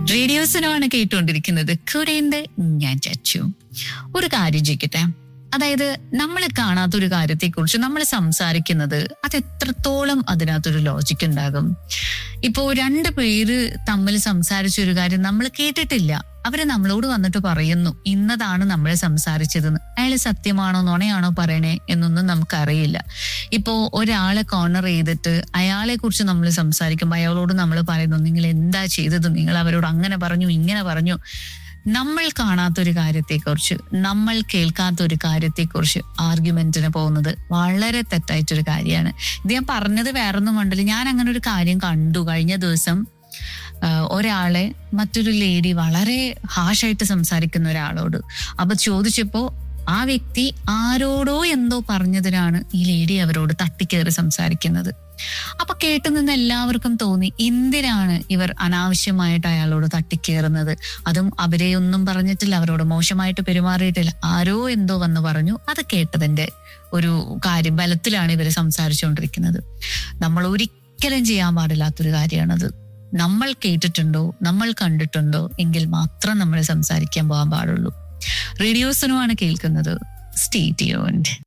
റേഡിയോസിനുമാണ് കേട്ടുകൊണ്ടിരിക്കുന്നത് കൂടെയുണ്ട് ഞാൻ ചച്ചു ഒരു കാര്യം ചോദിക്കട്ടെ അതായത് നമ്മൾ കാണാത്ത ഒരു കാര്യത്തെക്കുറിച്ച് നമ്മൾ സംസാരിക്കുന്നത് അത് എത്രത്തോളം അതിനകത്തൊരു ലോജിക്ക് ഉണ്ടാകും ഇപ്പോ രണ്ട് പേര് തമ്മിൽ സംസാരിച്ച ഒരു കാര്യം നമ്മൾ കേട്ടിട്ടില്ല അവര് നമ്മളോട് വന്നിട്ട് പറയുന്നു ഇന്നതാണ് നമ്മൾ സംസാരിച്ചതെന്ന് അയാൾ സത്യമാണോ നുണയാണോ പറയണേ എന്നൊന്നും നമുക്കറിയില്ല ഇപ്പോ ഒരാളെ കോർണർ ചെയ്തിട്ട് അയാളെ കുറിച്ച് നമ്മൾ സംസാരിക്കുമ്പോൾ അയാളോട് നമ്മൾ പറയുന്നു നിങ്ങൾ എന്താ ചെയ്തത് നിങ്ങൾ അവരോട് അങ്ങനെ പറഞ്ഞു ഇങ്ങനെ പറഞ്ഞു നമ്മൾ കാണാത്തൊരു കാര്യത്തെക്കുറിച്ച് നമ്മൾ കേൾക്കാത്ത ഒരു കാര്യത്തെക്കുറിച്ച് ആർഗ്യുമെന്റിന് പോകുന്നത് വളരെ തെറ്റായിട്ടൊരു കാര്യമാണ് ഇത് ഞാൻ പറഞ്ഞത് വേറൊന്നും കൊണ്ടല്ല ഞാൻ അങ്ങനെ ഒരു കാര്യം കണ്ടു കഴിഞ്ഞ ദിവസം ആഹ് ഒരാളെ മറ്റൊരു ലേഡി വളരെ ഹാഷായിട്ട് സംസാരിക്കുന്ന ഒരാളോട് അപ്പൊ ചോദിച്ചപ്പോ ആ വ്യക്തി ആരോടോ എന്തോ പറഞ്ഞതിനാണ് ഈ ലേഡി അവരോട് തട്ടിക്കേറി സംസാരിക്കുന്നത് അപ്പൊ കേട്ടു നിന്ന് എല്ലാവർക്കും തോന്നി എന്തിനാണ് ഇവർ അനാവശ്യമായിട്ട് അയാളോട് തട്ടിക്കേറുന്നത് അതും അവരെ ഒന്നും പറഞ്ഞിട്ടില്ല അവരോട് മോശമായിട്ട് പെരുമാറിയിട്ടില്ല ആരോ എന്തോ വന്ന് പറഞ്ഞു അത് കേട്ടതിന്റെ ഒരു കാര്യം ബലത്തിലാണ് ഇവർ സംസാരിച്ചുകൊണ്ടിരിക്കുന്നത് നമ്മൾ ഒരിക്കലും ചെയ്യാൻ പാടില്ലാത്തൊരു കാര്യമാണത് നമ്മൾ കേട്ടിട്ടുണ്ടോ നമ്മൾ കണ്ടിട്ടുണ്ടോ എങ്കിൽ മാത്രം നമ്മൾ സംസാരിക്കാൻ പോകാൻ പാടുള്ളൂ റേഡിയോസിനുമാണ് കേൾക്കുന്നത് സ്റ്റേ ട്യൂൺഡ്